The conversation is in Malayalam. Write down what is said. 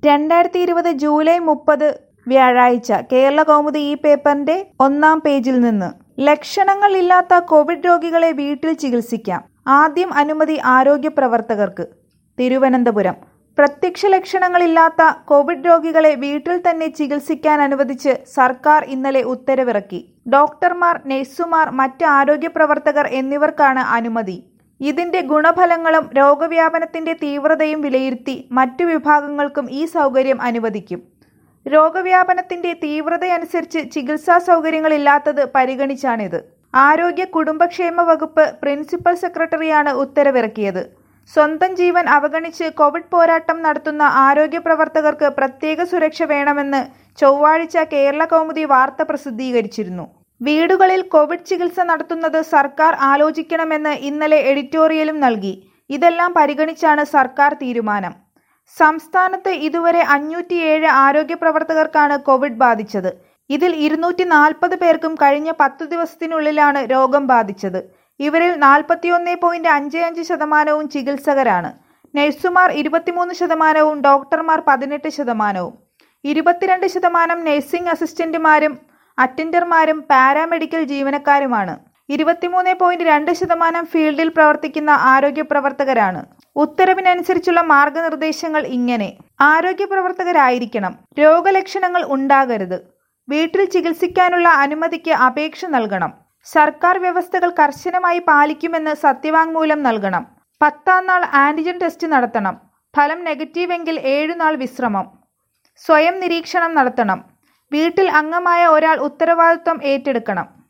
രണ്ടായിരത്തി ഇരുപത് ജൂലൈ മുപ്പത് വ്യാഴാഴ്ച കേരള കൗമുദി ഈ പേപ്പറിന്റെ ഒന്നാം പേജിൽ നിന്ന് ലക്ഷണങ്ങൾ ഇല്ലാത്ത കോവിഡ് രോഗികളെ വീട്ടിൽ ചികിത്സിക്കാം ആദ്യം അനുമതി ആരോഗ്യ പ്രവർത്തകർക്ക് തിരുവനന്തപുരം പ്രത്യക്ഷ ലക്ഷണങ്ങളില്ലാത്ത കോവിഡ് രോഗികളെ വീട്ടിൽ തന്നെ ചികിത്സിക്കാൻ അനുവദിച്ച് സർക്കാർ ഇന്നലെ ഉത്തരവിറക്കി ഡോക്ടർമാർ നഴ്സുമാർ മറ്റ് ആരോഗ്യ പ്രവർത്തകർ എന്നിവർക്കാണ് അനുമതി ഇതിന്റെ ഗുണഫലങ്ങളും രോഗവ്യാപനത്തിന്റെ തീവ്രതയും വിലയിരുത്തി മറ്റു വിഭാഗങ്ങൾക്കും ഈ സൗകര്യം അനുവദിക്കും രോഗവ്യാപനത്തിന്റെ തീവ്രതയനുസരിച്ച് ചികിത്സാ സൗകര്യങ്ങളില്ലാത്തത് പരിഗണിച്ചാണിത് ആരോഗ്യ കുടുംബക്ഷേമ വകുപ്പ് പ്രിൻസിപ്പൽ സെക്രട്ടറിയാണ് ഉത്തരവിറക്കിയത് സ്വന്തം ജീവൻ അവഗണിച്ച് കോവിഡ് പോരാട്ടം നടത്തുന്ന ആരോഗ്യ പ്രവർത്തകർക്ക് പ്രത്യേക സുരക്ഷ വേണമെന്ന് ചൊവ്വാഴ്ച കേരള കൗമുദി വാർത്ത പ്രസിദ്ധീകരിച്ചിരുന്നു വീടുകളിൽ കോവിഡ് ചികിത്സ നടത്തുന്നത് സർക്കാർ ആലോചിക്കണമെന്ന് ഇന്നലെ എഡിറ്റോറിയലും നൽകി ഇതെല്ലാം പരിഗണിച്ചാണ് സർക്കാർ തീരുമാനം സംസ്ഥാനത്ത് ഇതുവരെ അഞ്ഞൂറ്റിയേഴ് ആരോഗ്യ പ്രവർത്തകർക്കാണ് കോവിഡ് ബാധിച്ചത് ഇതിൽ ഇരുന്നൂറ്റി നാൽപ്പത് പേർക്കും കഴിഞ്ഞ പത്തു ദിവസത്തിനുള്ളിലാണ് രോഗം ബാധിച്ചത് ഇവരിൽ നാൽപ്പത്തിയൊന്ന് പോയിന്റ് അഞ്ച് അഞ്ച് ശതമാനവും ചികിത്സകരാണ് നഴ്സുമാർ ഇരുപത്തിമൂന്ന് ശതമാനവും ഡോക്ടർമാർ പതിനെട്ട് ശതമാനവും ഇരുപത്തിരണ്ട് ശതമാനം നഴ്സിംഗ് അസിസ്റ്റന്റുമാരും അറ്റൻഡർമാരും പാരാമെഡിക്കൽ ജീവനക്കാരുമാണ് ഇരുപത്തിമൂന്ന് പോയിന്റ് രണ്ട് ശതമാനം ഫീൽഡിൽ പ്രവർത്തിക്കുന്ന ആരോഗ്യ പ്രവർത്തകരാണ് ഉത്തരവിനനുസരിച്ചുള്ള മാർഗനിർദ്ദേശങ്ങൾ ഇങ്ങനെ ആരോഗ്യ പ്രവർത്തകരായിരിക്കണം രോഗലക്ഷണങ്ങൾ ഉണ്ടാകരുത് വീട്ടിൽ ചികിത്സിക്കാനുള്ള അനുമതിക്ക് അപേക്ഷ നൽകണം സർക്കാർ വ്യവസ്ഥകൾ കർശനമായി പാലിക്കുമെന്ന് സത്യവാങ്മൂലം നൽകണം പത്താം നാൾ ആന്റിജൻ ടെസ്റ്റ് നടത്തണം ഫലം നെഗറ്റീവ് എങ്കിൽ ഏഴുനാൾ വിശ്രമം സ്വയം നിരീക്ഷണം നടത്തണം വീട്ടിൽ അംഗമായ ഒരാൾ ഉത്തരവാദിത്വം ഏറ്റെടുക്കണം